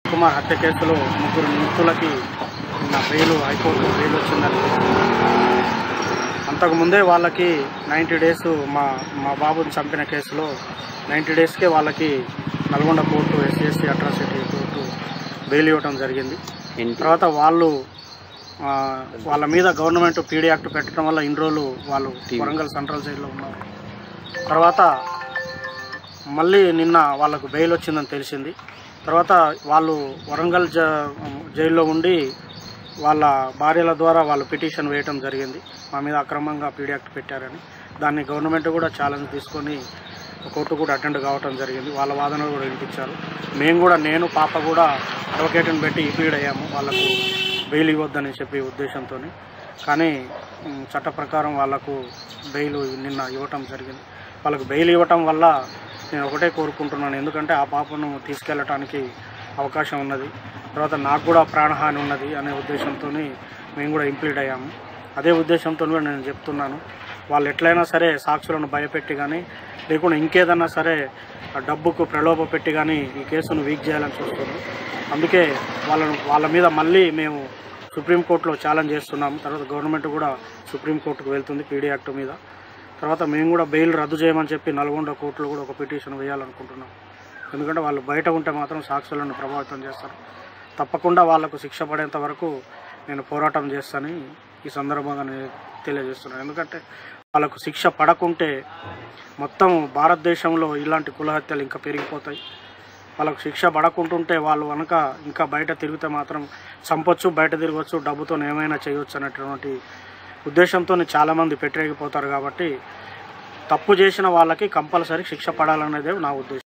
కుమార్ హత్య కేసులో ముగ్గురు నిందితులకి నిన్న బెయిల్ హైకోర్టు బెయిల్ వచ్చిందని అంతకుముందే వాళ్ళకి నైంటీ డేస్ మా మా బాబుని చంపిన కేసులో నైంటీ డేస్కే వాళ్ళకి Nalgonda court SC ST atrocity court bail ఇవ్వడం జరిగింది తర్వాత వాళ్ళు ఆ, వాళ్ళ మీద గవర్నమెంట్ పీడీ యాక్ట్ పెట్టడం వల్ల ఇన్ని రోజులు వాళ్ళు వరంగల్ సెంట్రల్ జైల్లో ఉన్నారు తర్వాత మళ్ళీ నిన్న వాళ్ళకు బెయిల్ వచ్చిందని తెలిసింది తర్వాత వాళ్ళు వరంగల్ జ జైల్లో ఉండి వాళ్ళ భార్యల ద్వారా వాళ్ళు పిటిషన్ వేయటం జరిగింది మా మీద అక్రమంగా పీడీ యాక్ట్ పెట్టారని దాన్ని గవర్నమెంట్ కూడా ఛాలెంజ్ తీసుకొని కోర్టు కూడా అటెండ్ కావటం జరిగింది వాళ్ళ వాదనలు కూడా వినిపించారు మేము కూడా నేను పాప కూడా అడ్వకేట్ని పెట్టి ఈపీడ్ అయ్యాము వాళ్ళకు బెయిల్ ఇవ్వద్దని చెప్పి ఉద్దేశంతో కానీ ఉమ్, చట్ట ప్రకారం వాళ్ళకు బెయిల్ నిన్న ఇవ్వటం జరిగింది వాళ్ళకు బెయిల్ ఇవ్వటం వల్ల నేను ఒకటే కోరుకుంటున్నాను ఎందుకంటే ఆ పాపను తీసుకెళ్ళటానికి అవకాశం ఉన్నది తర్వాత నాకు కూడా ప్రాణహాని ఉన్నది అనే ఉద్దేశంతో మేము కూడా ఇంప్లీడ్ అయ్యాము అదే ఉద్దేశంతో కూడా నేను చెప్తున్నాను వాళ్ళు ఎట్లయినా సరే సాక్షులను భయపెట్టి కానీ లేకుండా ఇంకేదన్నా సరే ఆ డబ్బుకు ప్రలోభ పెట్టి కానీ ఈ కేసును వీక్ చేయాలని చూస్తున్నారు అందుకే వాళ్ళను వాళ్ళ మీద మళ్ళీ మేము సుప్రీంకోర్టులో ఛాలెంజ్ చేస్తున్నాము తర్వాత గవర్నమెంట్ కూడా సుప్రీంకోర్టుకు వెళ్తుంది పీడీ యాక్ట్ మీద తర్వాత మేము కూడా బెయిల్ రద్దు చేయమని చెప్పి నల్గొండ కోర్టులో కూడా ఒక పిటిషన్ వేయాలనుకుంటున్నాం ఎందుకంటే వాళ్ళు బయట ఉంటే మాత్రం సాక్షులను ప్రభావితం చేస్తారు తప్పకుండా వాళ్ళకు శిక్ష పడేంత వరకు నేను పోరాటం చేస్తానని ఈ సందర్భంగా నేను తెలియజేస్తున్నాను ఎందుకంటే వాళ్ళకు శిక్ష పడకుంటే మొత్తం భారతదేశంలో ఇలాంటి కుల హత్యలు ఇంకా పెరిగిపోతాయి వాళ్ళకు శిక్ష పడకుంటుంటే వాళ్ళు కనుక ఇంకా బయట తిరిగితే మాత్రం చంపొచ్చు బయట తిరగచ్చు డబ్బుతో ఏమైనా చేయొచ్చు అనేటువంటి ఉద్దేశంతో చాలామంది పెట్టరేగిపోతారు కాబట్టి తప్పు చేసిన వాళ్ళకి కంపల్సరీ శిక్ష పడాలనేదే నా ఉద్దేశం